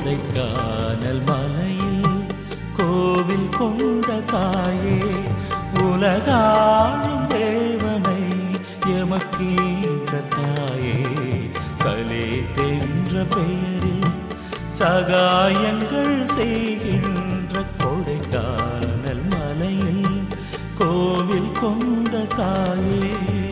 கொடைக்கானல் மலையில் கோவில் கொண்ட தாயே உலகாளும் தேவனை எமக்கீந்த தாயே சலே தென்ற பெயரில் சகாயங்கள் செய்கின்ற கொடைக்கானல் மலையில் கோவில் கொண்ட தாயே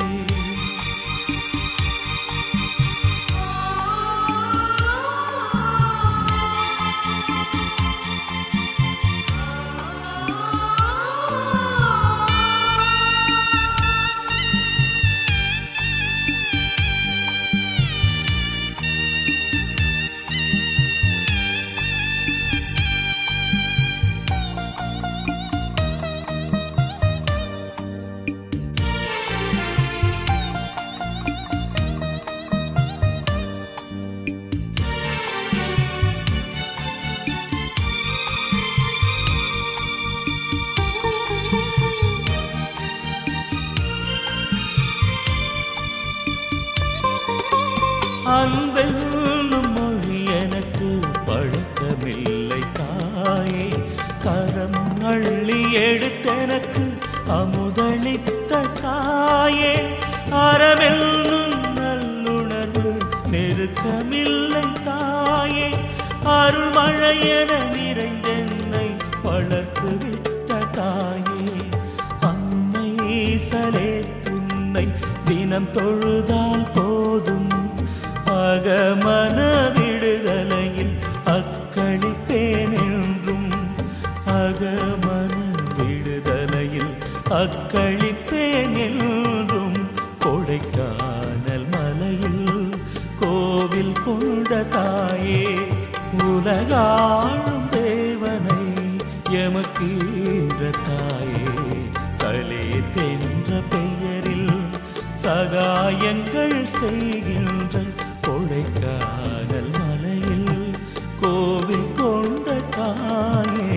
அன்பென்னும் மொழி எனக்கு பழக்கமில்லை தாயே கரம் அள்ளி எடுத்தெனக்கு அமுதளித்த தாயே அறவென்னும் நல்லுணர்வு நெருக்கமில்லை தாயே அருள்மழையென நிறைந்தென்னை வளர்த்து விட்ட தாயே அன்னை சலே உன்னை தினம் தொழுதால் போதும் அகமன விடுதலையில் அக்களிப்பேன் என்றும் அகமன விடுதலையில் அக்களிப்பேன் என்றும் கொடைக்கானல் மலையில் கோவில் கொண்ட தாயே உலகாளும் தேவனை எமக்கீன்ற தாயே சலே தென்ற பெயரில் சகாயங்கள் செய்கின்ற கொடைக்கானல் மலையில் கோவில் கொண்ட தாயே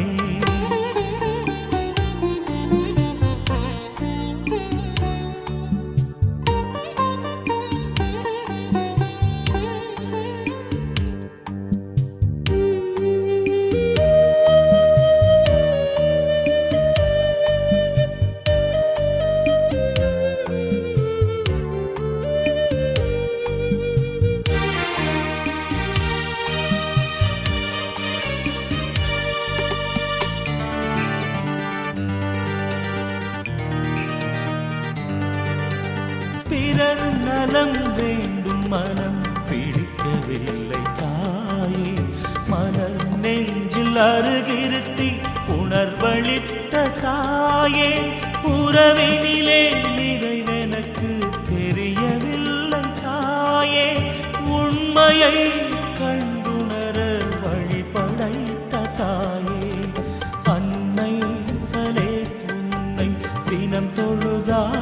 பிறர் நலம் வேண்டும் மனம் பிடிக்கவில்லை தாயே மலர் நெஞ்சில் அருகிருத்தி உணர்வளித்த தாயே உறவினிலே நிறைவெனக்கு தெரியவில்லை தாயே உண்மையை கண்டுணர வழிபடைத்த தாயே அன்னை சலே துன்னை தினம் தொழுதால்